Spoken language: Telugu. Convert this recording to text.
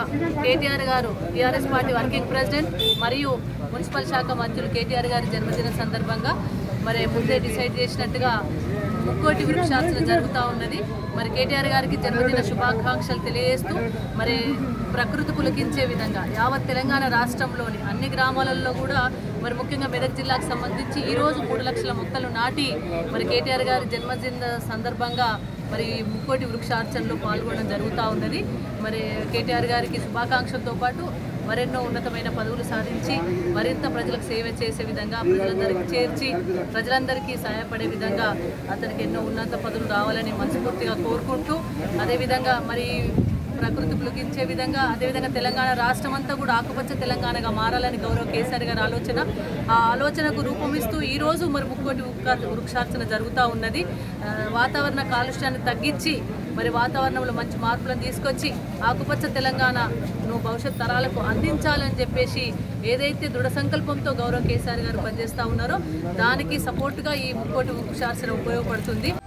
కేటీఆర్ గారు టీఆర్ఎస్ పార్టీ వర్కింగ్ ప్రెసిడెంట్ మరియు మున్సిపల్ శాఖ మంత్రులు కేటీఆర్ గారి జన్మదిన సందర్భంగా మరి ముందే డిసైడ్ చేసినట్టుగా ముక్కోటి వృక్షార్చన జరుగుతూ ఉన్నది మరి కేటీఆర్ గారికి జన్మదిన శుభాకాంక్షలు తెలియజేస్తూ మరి ప్రకృతి పులకించే విధంగా యావత్ తెలంగాణ రాష్ట్రంలోని అన్ని గ్రామాలలో కూడా మరి ముఖ్యంగా మెదక్ జిల్లాకు సంబంధించి ఈ రోజు మూడు లక్షల మొక్కలు నాటి మరి కేటీఆర్ గారి జన్మదిన సందర్భంగా మరి ముక్కోటి వృక్షార్చనలో పాల్గొనడం జరుగుతూ ఉన్నది మరి కేటీఆర్ గారికి శుభాకాంక్షలతో పాటు మరెన్నో ఉన్నతమైన పదవులు సాధించి మరింత ప్రజలకు సేవ చేసే విధంగా ప్రజలందరికీ చేర్చి ప్రజలందరికీ సహాయపడే విధంగా అతనికి ఎన్నో ఉన్నత పదవులు రావాలని మనస్ఫూర్తిగా కోరుకుంటూ అదేవిధంగా మరి ప్రకృతి పులికించే విధంగా అదేవిధంగా తెలంగాణ రాష్ట్రం అంతా కూడా ఆకుపచ్చ తెలంగాణగా మారాలని గౌరవ కేసీఆర్ గారి ఆలోచన ఆ ఆలోచనకు రూపమిస్తూ ఈ రోజు మరి ముక్కోటి వృక్ష- వృక్షార్చన జరుగుతూ ఉన్నది ఆ, వాతావరణ కాలుష్యాన్ని తగ్గించి మరి వాతావరణంలో మంచి మార్పులను తీసుకొచ్చి ఆకుపచ్చ తెలంగాణను భవిష్యత్ తరాలకు అందించాలని చెప్పేసి ఏదైతే దృఢ సంకల్పంతో గౌరవ కేసీఆర్ గారు పనిచేస్తూ ఉన్నారో దానికి సపోర్టుగా ఈ ముక్కోటి వృక్షార్చన ఉపయోగపడుతుంది